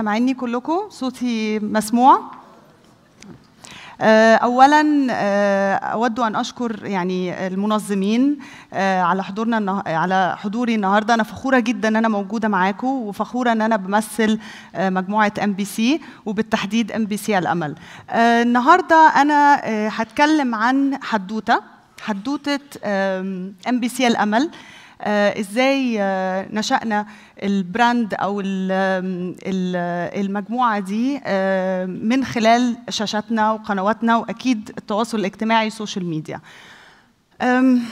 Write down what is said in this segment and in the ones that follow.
سامعيني كلكم صوتي مسموع آه، اولا آه، اود ان اشكر يعني المنظمين آه، على حضورنا النه... على حضوري النهارده انا فخوره جدا ان انا موجوده معاكم وفخوره ان انا بمثل آه، مجموعه ام بي سي وبالتحديد ام بي سي الامل آه، النهارده انا آه، هتكلم عن حدوته حدوته ام بي سي الامل آه، ازاي آه، نشأنا البراند او ال- ال- المجموعه دي آه، من خلال شاشاتنا وقنواتنا واكيد التواصل الاجتماعي السوشيال ميديا أم،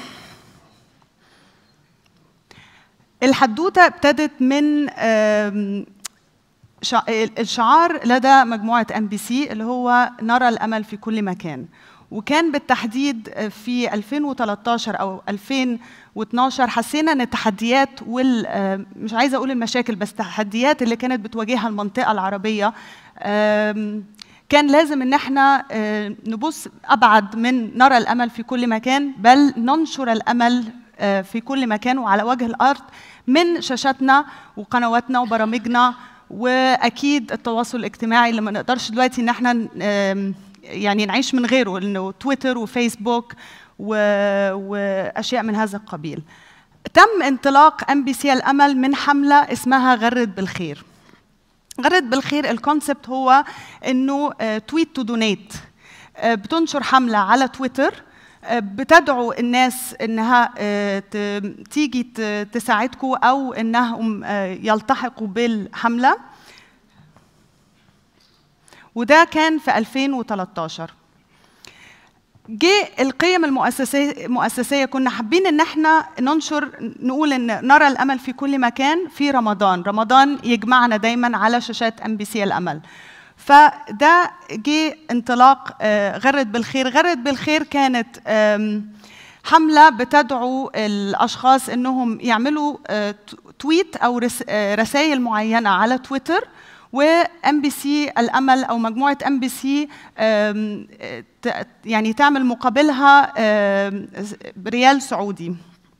الحدوته ابتدت من أم، شع- الشعار لدى مجموعه ام بي سي اللي هو نرى الامل في كل مكان وكان بالتحديد في 2013 او 2012 حسينا ان التحديات وال آه، مش عايزه اقول المشاكل بس التحديات اللي كانت بتواجهها المنطقه العربيه آم، كان لازم ان احنا آه، نبص ابعد من نرى الامل في كل مكان بل ننشر الامل آه، في كل مكان وعلى وجه الارض من شاشاتنا وقنواتنا وبرامجنا واكيد التواصل الاجتماعي اللي ما نقدرش دلوقتي ان احنا آم، يعني نعيش من غيره انه تويتر وفيسبوك و... واشياء من هذا القبيل. تم انطلاق ام بي سي الامل من حمله اسمها غرد بالخير. غرد بالخير الكونسبت هو انه تويت تو دونيت بتنشر حمله على تويتر آه، بتدعو الناس انها آه، ت- تيجي ت- تساعدكم او انهم آه، يلتحقوا بالحمله وده كان في 2013 جه القيم المؤسسيه المؤسسيه كنا حابين ان احنا ننشر نقول ان نرى الامل في كل مكان في رمضان رمضان يجمعنا دايما على شاشات ام بي سي الامل فده جه انطلاق آه، غرد بالخير غرد بالخير كانت آم، حمله بتدعو الاشخاص انهم يعملوا آه، ت- تويت او رسائل معينه على تويتر وام بي سي الامل او مجموعه ام بي سي يعني تعمل مقابلها آم، ريال سعودي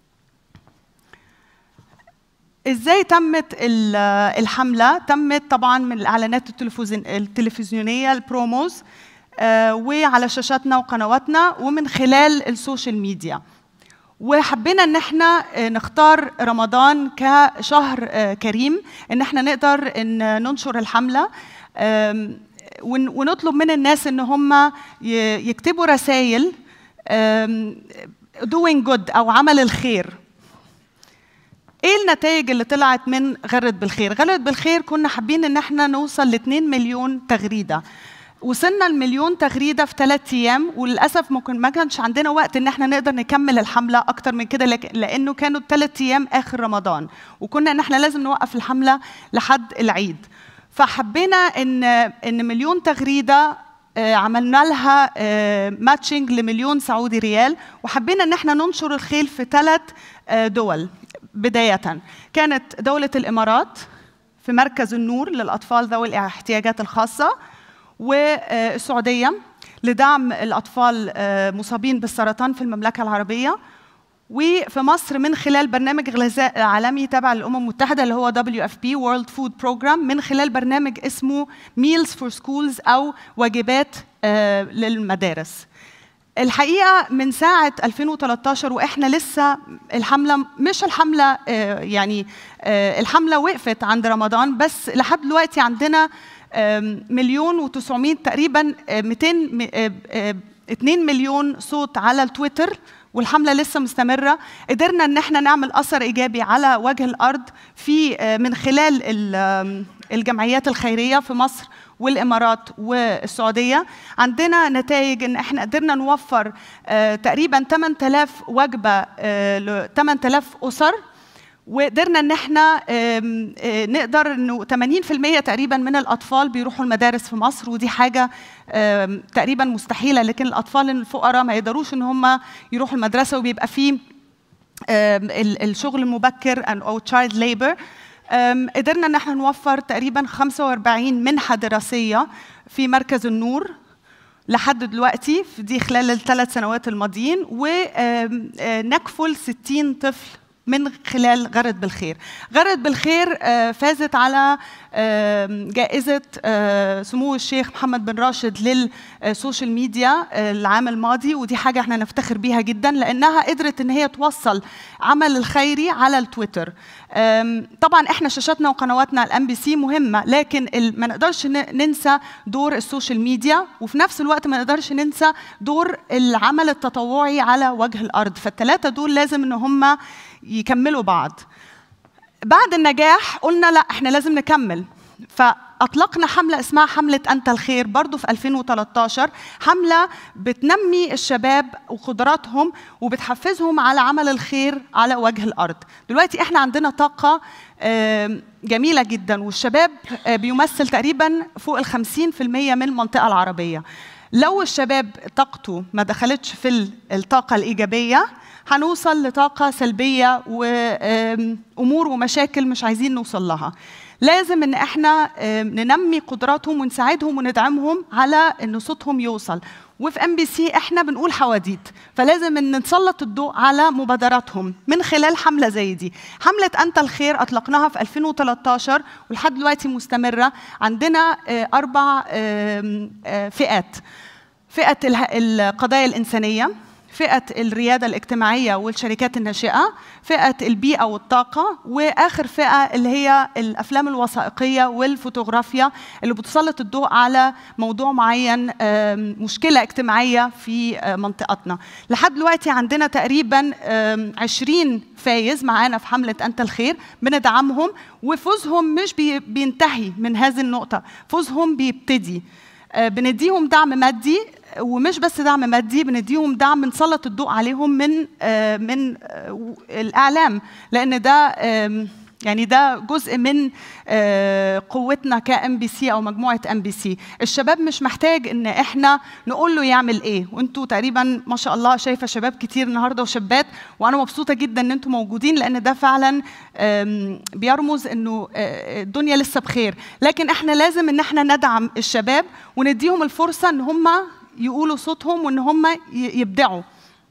ازاي تمت ال- الحمله تمت طبعا من الاعلانات التلفزيون- التلفزيونيه البروموز آه، وعلى شاشاتنا وقنواتنا ومن خلال السوشيال ميديا وحبينا ان احنا آه، نختار رمضان كشهر آه، كريم ان احنا نقدر ان ننشر الحمله آم، ون- ونطلب من الناس ان هم ي- يكتبوا رسائل doing good او عمل الخير ايه النتائج اللي طلعت من غرد بالخير غرد بالخير كنا حابين ان احنا نوصل ل 2 مليون تغريده وصلنا المليون تغريده في ثلاث ايام وللاسف ممكن ما كانش عندنا وقت ان احنا نقدر نكمل الحمله اكتر من كده لك- لانه كانوا ثلاث ايام اخر رمضان وكنا ان احنا لازم نوقف الحمله لحد العيد فحبينا ان ان مليون تغريده آه، عملنا لها ماتشنج لمليون سعودي ريال وحبينا ان احنا ننشر الخيل في ثلاث دول بدايه كانت دوله الامارات في مركز النور للاطفال ذوي الاحتياجات الخاصه والسعوديه لدعم الاطفال آه، مصابين بالسرطان في المملكه العربيه وفي مصر من خلال برنامج غذاء عالمي تابع للامم المتحده اللي هو WFP World Food Program من خلال برنامج اسمه Meals for Schools او وجبات آه، للمدارس. الحقيقه من ساعه 2013 واحنا لسه الحمله مش الحمله آه، يعني آه، الحمله وقفت عند رمضان بس لحد دلوقتي عندنا آم، مليون و900 تقريبا آه، 200 م- آه، آه، 2 مليون صوت على التويتر والحمله لسه مستمره قدرنا ان احنا نعمل اثر ايجابي على وجه الارض في آه، من خلال ال- آم، الجمعيات الخيريه في مصر والامارات والسعوديه عندنا نتائج ان احنا قدرنا نوفر آه، تقريبا 8000 وجبه آه، ل 8000 اسر وقدرنا ان احنا آم، آه، نقدر انه 80% تقريبا من الاطفال بيروحوا المدارس في مصر ودي حاجه آم، تقريبا مستحيله لكن الاطفال الفقراء ما يقدروش ان هم يروحوا المدرسه وبيبقى فيه آم، ال- الشغل المبكر أن- او تشايلد ليبر قدرنا ان احنا نوفر تقريبا 45 منحه دراسيه في مركز النور لحد دلوقتي في دي خلال الثلاث سنوات الماضيين ونكفل 60 طفل من خلال غرد بالخير غرد بالخير آه، فازت على آم، جائزة آه، سمو الشيخ محمد بن راشد للسوشيال ميديا آه، العام الماضي ودي حاجة احنا نفتخر بيها جدا لأنها قدرت إن هي توصل عمل الخيري على التويتر آم، طبعا احنا شاشاتنا وقنواتنا الام بي سي مهمة لكن ال- ما نقدرش ن- ننسى دور السوشيال ميديا وفي نفس الوقت ما نقدرش ننسى دور العمل التطوعي على وجه الأرض فالثلاثة دول لازم إن هم يكملوا بعض بعد النجاح قلنا لا احنا لازم نكمل فاطلقنا حمله اسمها حمله انت الخير برضو في 2013 حمله بتنمي الشباب وقدراتهم وبتحفزهم على عمل الخير على وجه الارض دلوقتي احنا عندنا طاقه آم، جميله جدا والشباب آه، بيمثل تقريبا فوق ال 50% من المنطقه العربيه لو الشباب طاقته ما دخلتش في ال- الطاقه الايجابيه هنوصل لطاقة سلبية وأمور ومشاكل مش عايزين نوصل لها لازم ان احنا آم، ننمي قدراتهم ونساعدهم وندعمهم على ان صوتهم يوصل وفي ام بي سي احنا بنقول حواديت فلازم ان نسلط الضوء على مبادراتهم من خلال حمله زي دي حمله انت الخير اطلقناها في 2013 ولحد دلوقتي مستمره عندنا آه، اربع آم، آه، فئات فئة اله- القضايا الإنسانية فئة الريادة الاجتماعية والشركات الناشئة فئة البيئة والطاقة وآخر فئة اللي هي الأفلام الوثائقية والفوتوغرافيا اللي بتسلط الضوء على موضوع معين آم، مشكلة اجتماعية في آه، منطقتنا لحد دلوقتي عندنا تقريبا آم، 20 فايز معانا في حملة أنت الخير بندعمهم وفوزهم مش بي- بينتهي من هذه النقطة فوزهم بيبتدي آه، بنديهم دعم مادي ومش بس دعم مادي بنديهم دعم نسلط الضوء عليهم من آه، من آه، و- الاعلام لان ده آم، يعني ده جزء من آه، قوتنا كام بي سي او مجموعه ام بي سي الشباب مش محتاج ان احنا نقول له يعمل ايه وانتوا تقريبا ما شاء الله شايفه شباب كتير النهارده وشابات وانا مبسوطه جدا ان انتوا موجودين لان ده فعلا آم، بيرمز انه آه، الدنيا لسه بخير لكن احنا لازم ان احنا ندعم الشباب ونديهم الفرصه ان هم يقولوا صوتهم وان هم ي- يبدعوا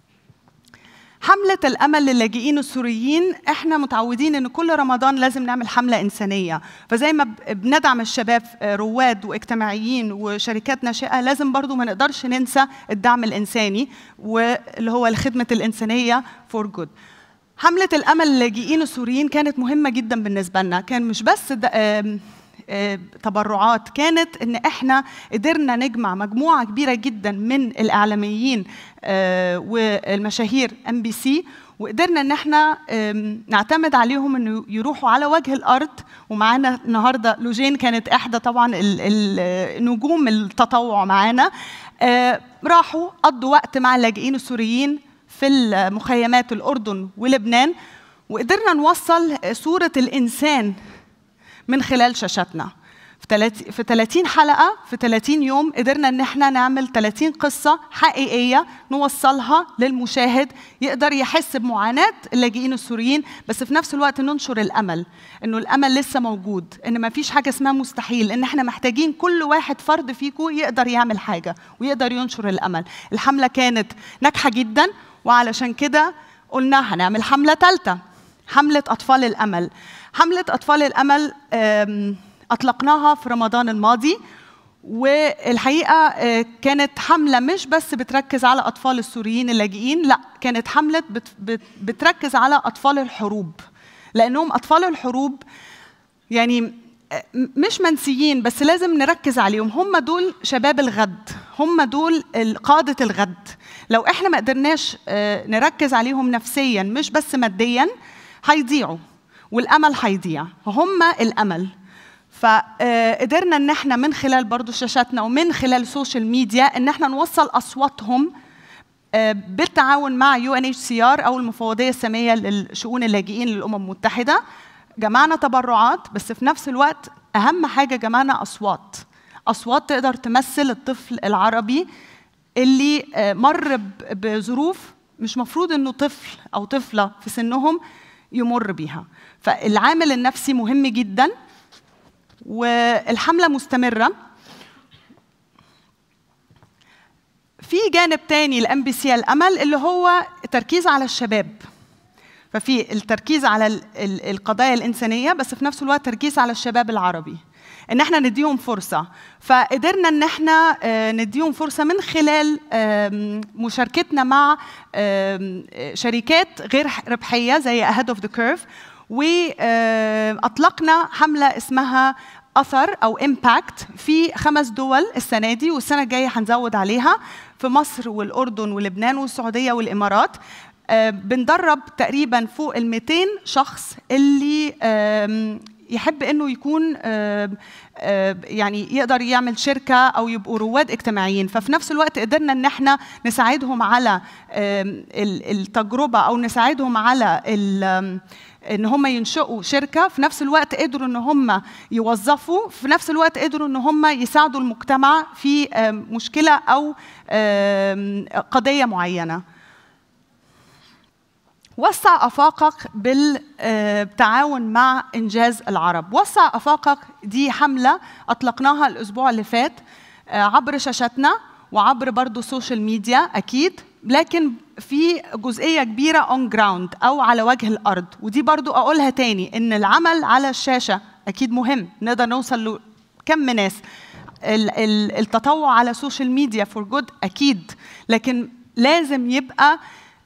حملة الأمل للاجئين السوريين احنا متعودين ان كل رمضان لازم نعمل حملة إنسانية فزي ما ب- بندعم الشباب آه، رواد واجتماعيين وشركات ناشئة لازم برضو ما نقدرش ننسى الدعم الإنساني واللي هو الخدمة الإنسانية فور جود حملة الأمل للاجئين السوريين كانت مهمة جدا بالنسبة لنا كان مش بس د- آم، آه، تبرعات كانت ان احنا قدرنا نجمع مجموعه كبيره جدا من الاعلاميين آه، والمشاهير ام بي سي وقدرنا ان احنا آم، نعتمد عليهم انه يروحوا على وجه الارض ومعانا النهارده لوجين كانت احدى طبعا ال- ال- نجوم التطوع معانا آه، راحوا قضوا وقت مع اللاجئين السوريين في المخيمات الاردن ولبنان وقدرنا نوصل صوره الانسان من خلال شاشاتنا في 30 في 30 حلقه في 30 يوم قدرنا ان احنا نعمل 30 قصه حقيقيه نوصلها للمشاهد يقدر يحس بمعاناه اللاجئين السوريين بس في نفس الوقت ننشر الامل انه الامل لسه موجود ان ما فيش حاجه اسمها مستحيل ان احنا محتاجين كل واحد فرد فيكم يقدر يعمل حاجه ويقدر ينشر الامل الحمله كانت ناجحه جدا وعلشان كده قلنا هنعمل حمله ثالثه حملة أطفال الأمل حملة أطفال الأمل آم، أطلقناها في رمضان الماضي والحقيقة آه، كانت حملة مش بس بتركز على أطفال السوريين اللاجئين لا كانت حملة بت بت بتركز على أطفال الحروب لأنهم أطفال الحروب يعني آه، م- مش منسيين بس لازم نركز عليهم هم دول شباب الغد هم دول ال- قادة الغد لو احنا ما قدرناش آه، نركز عليهم نفسيا مش بس ماديا هيضيعوا والامل هيضيع هم الامل فقدرنا ان احنا من خلال برضو شاشاتنا ومن خلال السوشيال ميديا ان احنا نوصل اصواتهم آه، بالتعاون مع يو ان اتش سي ار او المفوضيه الساميه للشؤون اللاجئين للامم المتحده جمعنا تبرعات بس في نفس الوقت اهم حاجه جمعنا اصوات اصوات تقدر تمثل الطفل العربي اللي آه، مر ب- بظروف مش مفروض انه طفل او طفله في سنهم يمر بيها فالعامل النفسي مهم جدا والحمله مستمره في جانب تاني الام بي سي الامل اللي هو تركيز على الشباب ففي التركيز على ال- ال- القضايا الانسانيه بس في نفس الوقت تركيز على الشباب العربي ان احنا نديهم فرصه فقدرنا ان احنا آه، نديهم فرصه من خلال آم، مشاركتنا مع آم، شركات غير ربحيه زي اهيد اوف ذا كيرف واطلقنا حمله اسمها اثر او امباكت في خمس دول السنه دي والسنه الجايه هنزود عليها في مصر والاردن ولبنان والسعوديه والامارات آه، بندرب تقريبا فوق ال 200 شخص اللي آم، يحب انه يكون آم، آم، يعني يقدر يعمل شركه او يبقوا رواد اجتماعيين ففي نفس الوقت قدرنا ان احنا نساعدهم على آم، ال- التجربه او نساعدهم على ال- آم، ان هم ينشئوا شركه في نفس الوقت قدروا ان هم يوظفوا في نفس الوقت قدروا ان هم يساعدوا المجتمع في آم، مشكله او آم، قضيه معينه وسع افاقك بالتعاون مع انجاز العرب وسع افاقك دي حمله اطلقناها الاسبوع اللي فات آه، عبر شاشاتنا وعبر برضو سوشيال ميديا اكيد لكن في جزئيه كبيره اون جراوند او على وجه الارض ودي برضو اقولها تاني ان العمل على الشاشه اكيد مهم نقدر نوصل لكم ناس ال- ال- التطوع على السوشيال ميديا فور جود اكيد لكن لازم يبقى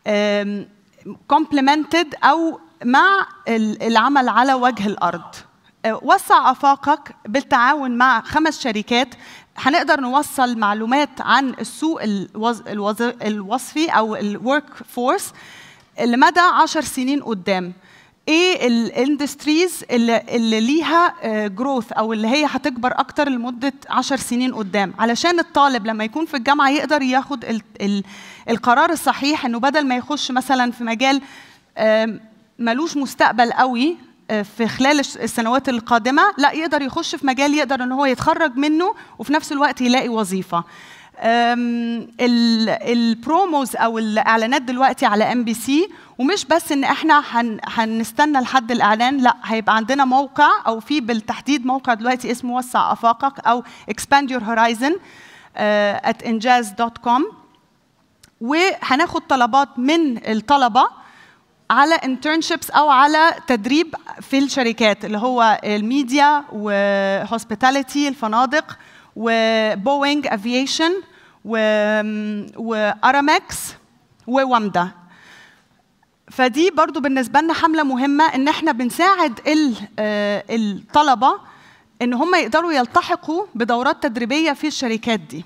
كومبلمنتد او مع ال- العمل على وجه الارض آه، وسع افاقك بالتعاون مع خمس شركات هنقدر نوصل معلومات عن السوق الوظ... الوظ... الوظفي او الورك فورس لمدى عشر سنين قدام ايه الاندستريز اللي, اللي ليها جروث او اللي هي هتكبر اكتر لمده 10 سنين قدام علشان الطالب لما يكون في الجامعه يقدر ياخد ال ال القرار الصحيح انه بدل ما يخش مثلا في مجال آم، ملوش مستقبل قوي آه، في خلال الش- السنوات القادمه لا يقدر يخش في مجال يقدر ان هو يتخرج منه وفي نفس الوقت يلاقي وظيفه أم، ال- البروموز او الاعلانات دلوقتي على ام بي سي ومش بس ان احنا هن هنستنى لحد الاعلان لا هيبقى عندنا موقع او في بالتحديد موقع دلوقتي اسمه وسع افاقك او expand your horizon uh, at injaz.com وهناخد طلبات من الطلبه على internships او على تدريب في الشركات اللي هو الميديا وهوسبيتاليتي الفنادق وبوينج افيشن وارامكس ووامدا فدي برضو بالنسبه لنا حمله مهمه ان احنا بنساعد ال- آه، الطلبه ان هم يقدروا يلتحقوا بدورات تدريبيه في الشركات دي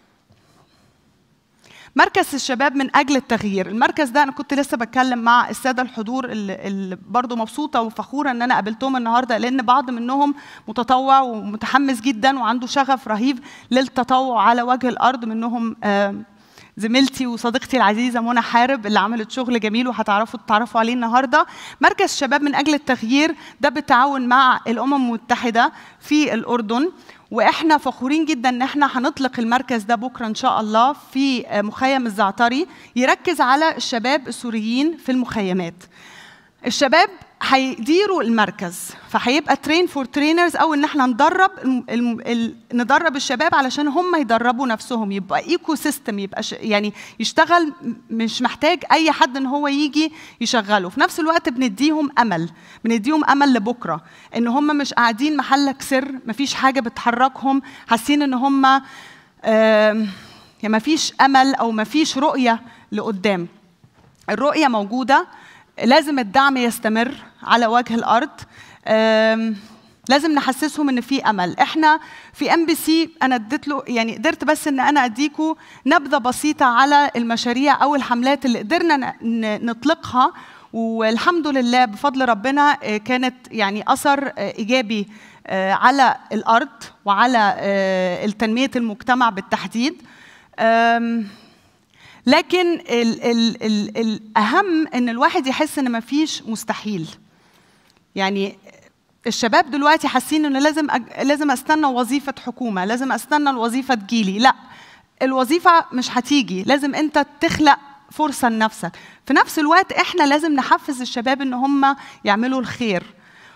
مركز الشباب من اجل التغيير المركز ده انا كنت لسه بتكلم مع الساده الحضور اللي, اللي برضو مبسوطه وفخوره ان انا قابلتهم النهارده لان بعض منهم متطوع ومتحمس جدا وعنده شغف رهيب للتطوع على وجه الارض منهم آه، زميلتي وصديقتي العزيزه منى حارب اللي عملت شغل جميل وهتعرفوا تتعرفوا عليه النهارده مركز شباب من اجل التغيير ده بالتعاون مع الامم المتحده في الاردن واحنا فخورين جدا ان احنا هنطلق المركز ده بكره ان شاء الله في مخيم الزعتري يركز على الشباب السوريين في المخيمات الشباب هيديروا المركز فهيبقى ترين فور ترينرز او ان احنا ندرب الم... الم... ال... ندرب الشباب علشان هم يدربوا نفسهم يبقى ايكو سيستم يبقى ش... يعني يشتغل م- مش محتاج اي حد ان هو يجي يشغله في نفس الوقت بنديهم امل بنديهم امل لبكره ان هم مش قاعدين محلك سر مفيش حاجه بتحركهم حاسين ان هم آم... يعني مفيش امل او مفيش رؤيه لقدام الرؤيه موجوده لازم الدعم يستمر على وجه الارض أم، لازم نحسسهم ان في امل احنا في ام بي سي انا اديت له يعني قدرت بس ان انا اديكم نبذه بسيطه على المشاريع او الحملات اللي قدرنا ن- ن- نطلقها والحمد لله بفضل ربنا آه، كانت يعني اثر آه، ايجابي آه، على الارض وعلى آه، تنميه المجتمع بالتحديد أم، لكن ال ال ال الاهم ان الواحد يحس ان مفيش مستحيل يعني الشباب دلوقتي حاسين انه لازم أج... لازم استنى وظيفه حكومه لازم استنى الوظيفه تجيلي لا الوظيفه مش هتيجي لازم انت تخلق فرصه لنفسك في نفس الوقت احنا لازم نحفز الشباب ان هم يعملوا الخير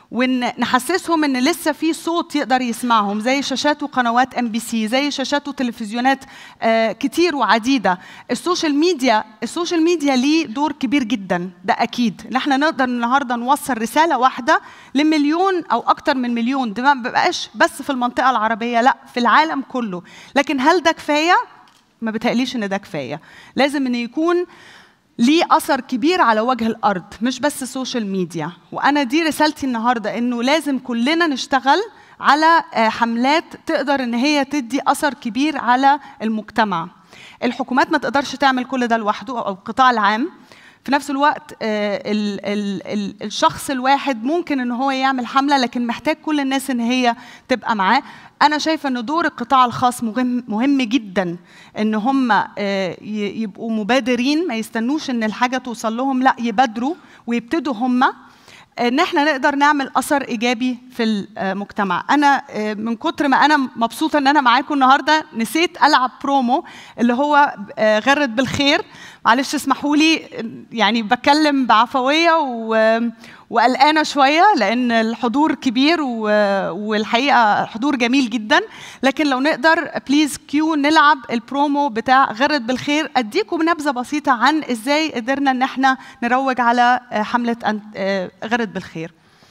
ونحسسهم ان لسه في صوت يقدر يسمعهم زي شاشات وقنوات ام بي سي زي شاشات وتلفزيونات آه كتير وعديده السوشيال ميديا السوشيال ميديا ليه دور كبير جدا ده اكيد ان احنا نقدر النهارده نوصل رساله واحده لمليون او اكتر من مليون ده ما بقاش بس في المنطقه العربيه لا في العالم كله لكن هل ده كفايه ما بتقليش ان ده كفايه لازم ان يكون ليه اثر كبير على وجه الارض مش بس السوشيال ميديا وانا دي رسالتي النهارده انه لازم كلنا نشتغل على حملات تقدر ان هي تدي اثر كبير على المجتمع الحكومات ما تقدرش تعمل كل ده لوحده او القطاع العام في نفس الوقت ال ال ال الشخص الواحد ممكن ان هو يعمل حمله لكن محتاج كل الناس ان هي تبقى معاه انا شايفه ان دور القطاع الخاص مهم مهم جدا ان هم يبقوا مبادرين ما يستنوش ان الحاجه توصل لهم لا يبادروا ويبتدوا هم ان احنا نقدر نعمل اثر ايجابي في المجتمع انا من كتر ما انا مبسوطه ان انا معاكم النهارده نسيت العب برومو اللي هو غرد بالخير معلش اسمحوا لي يعني بتكلم بعفويه و وقلقانه شويه لان الحضور كبير و... والحقيقه حضور جميل جدا لكن لو نقدر بليز كيو نلعب البرومو بتاع غرد بالخير اديكم نبذه بسيطه عن ازاي قدرنا ان احنا نروج على حمله غرد بالخير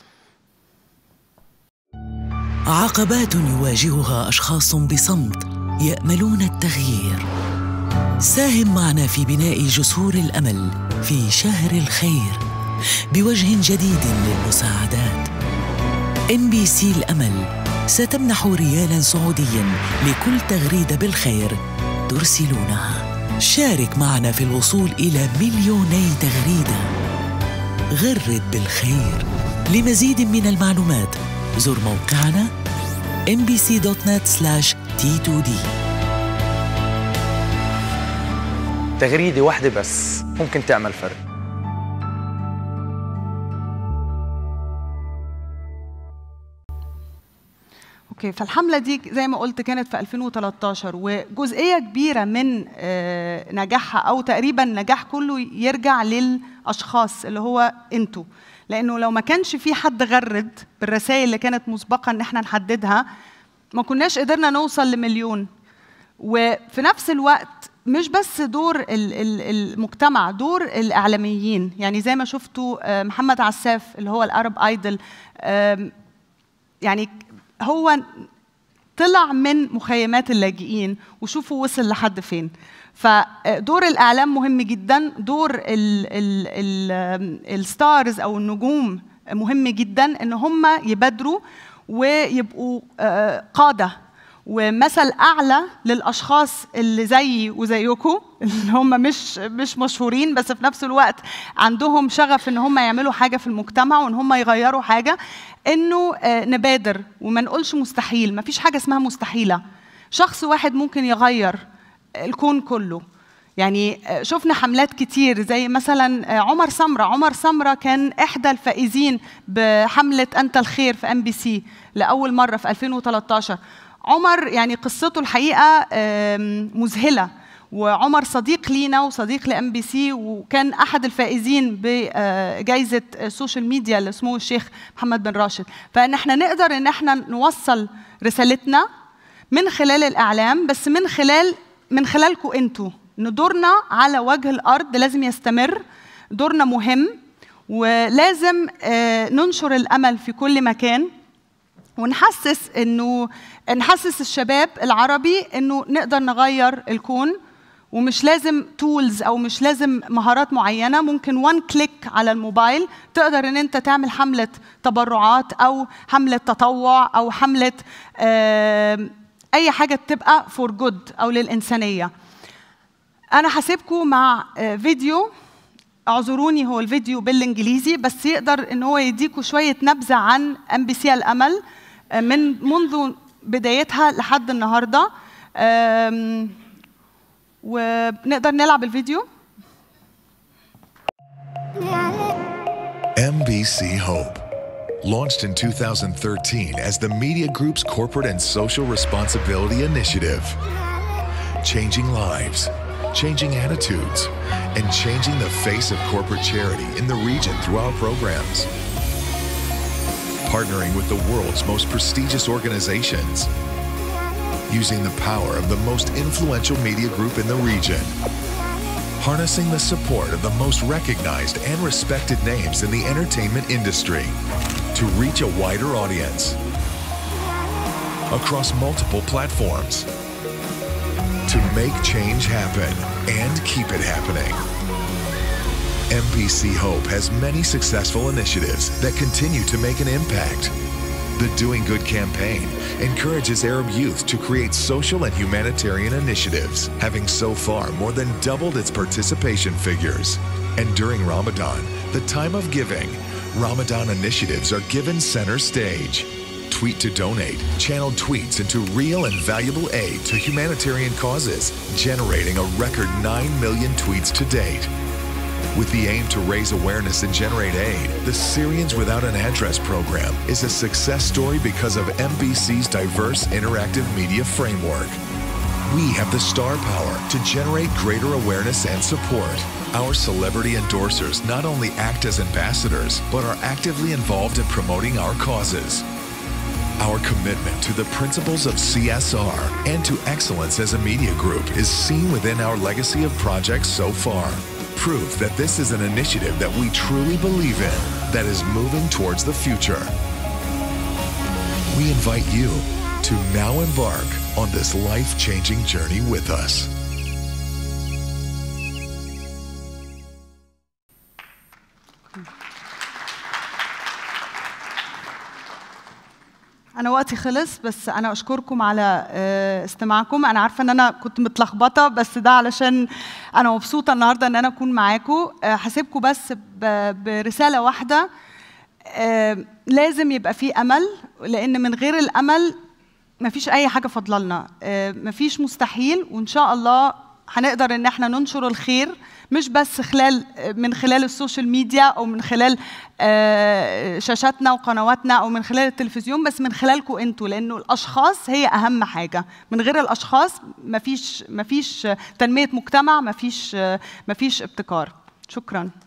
عقبات يواجهها اشخاص بصمت ياملون التغيير ساهم معنا في بناء جسور الامل في شهر الخير بوجه جديد للمساعدات ام بي سي الامل ستمنح ريالا سعوديا لكل تغريده بالخير ترسلونها شارك معنا في الوصول الى مليوني تغريده غرد بالخير لمزيد من المعلومات زر موقعنا mbc.net/t2d تغريده واحده بس ممكن تعمل فرق اوكي فالحمله دي زي ما قلت كانت في 2013 وجزئيه كبيره من نجاحها او تقريبا نجاح كله يرجع للاشخاص اللي هو انتوا لانه لو ما كانش في حد غرد بالرسائل اللي كانت مسبقه ان احنا نحددها ما كناش قدرنا نوصل لمليون وفي نفس الوقت مش بس دور المجتمع دور الاعلاميين يعني زي ما شفتوا محمد عساف اللي هو الارب ايدل يعني هو طلع من مخيمات اللاجئين وشوفوا وصل لحد فين فدور الاعلام مهم جدا دور الستارز او النجوم مهم جدا ان هم يبادروا ويبقوا قاده ومثل اعلى للاشخاص اللي زيي وزيكم اللي هم مش مش مشهورين بس في نفس الوقت عندهم شغف ان هم يعملوا حاجه في المجتمع وان هم يغيروا حاجه انه نبادر وما نقولش مستحيل ما فيش حاجه اسمها مستحيله شخص واحد ممكن يغير الكون كله يعني شفنا حملات كتير زي مثلا عمر سمرة عمر سمرة كان إحدى الفائزين بحملة أنت الخير في أم بي سي لأول مرة في 2013 عمر يعني قصته الحقيقة مذهلة وعمر صديق لينا وصديق لام بي سي وكان احد الفائزين بجائزه السوشيال ميديا اللي اسمه الشيخ محمد بن راشد فان احنا نقدر ان احنا نوصل رسالتنا من خلال الاعلام بس من خلال من خلالكم انتوا ان دورنا على وجه الارض لازم يستمر دورنا مهم ولازم ننشر الامل في كل مكان ونحسس انه نحسس الشباب العربي انه نقدر نغير الكون ومش لازم تولز او مش لازم مهارات معينه ممكن وان كليك على الموبايل تقدر ان انت تعمل حمله تبرعات او حمله تطوع او حمله اي حاجه تبقى فور جود او للانسانيه انا هسيبكم مع فيديو اعذروني هو الفيديو بالانجليزي بس يقدر ان هو يديكوا شويه نبذه عن ام بي سي الامل من منذ بدايتها لحد النهارده ونقدر نلعب الفيديو MBC Hope, launched in 2013 as the Media Group's corporate and social responsibility initiative, changing lives, changing attitudes, and changing the face of corporate charity in the region through our programs. partnering with the world's most prestigious organizations, using the power of the most influential media group in the region, harnessing the support of the most recognized and respected names in the entertainment industry to reach a wider audience across multiple platforms to make change happen and keep it happening. MPC Hope has many successful initiatives that continue to make an impact. The Doing Good campaign encourages Arab youth to create social and humanitarian initiatives, having so far more than doubled its participation figures. And during Ramadan, the time of giving, Ramadan initiatives are given center stage. Tweet to donate channeled tweets into real and valuable aid to humanitarian causes, generating a record 9 million tweets to date. With the aim to raise awareness and generate aid, the Syrians Without an Address program is a success story because of MBC's diverse interactive media framework. We have the star power to generate greater awareness and support. Our celebrity endorsers not only act as ambassadors, but are actively involved in promoting our causes. Our commitment to the principles of CSR and to excellence as a media group is seen within our legacy of projects so far. Proof that this is an initiative that we truly believe in that is moving towards the future. We invite you to now embark on this life changing journey with us. أنا وقتي خلص بس أنا أشكركم على آه، استماعكم أنا عارفة إن أنا كنت متلخبطة بس ده علشان أنا مبسوطة النهاردة إن أنا أكون معاكم آه، هسيبكم بس ب- برسالة واحدة آه، لازم يبقى في أمل لأن من غير الأمل مفيش أي حاجة فاضلة آه، مفيش مستحيل وإن شاء الله هنقدر ان احنا ننشر الخير مش بس خلال من خلال السوشيال ميديا او من خلال آه، شاشاتنا وقنواتنا او من خلال التلفزيون بس من خلالكم انتوا لانه الاشخاص هي اهم حاجه من غير الاشخاص مفيش مفيش تنميه مجتمع مفيش مفيش ابتكار شكرا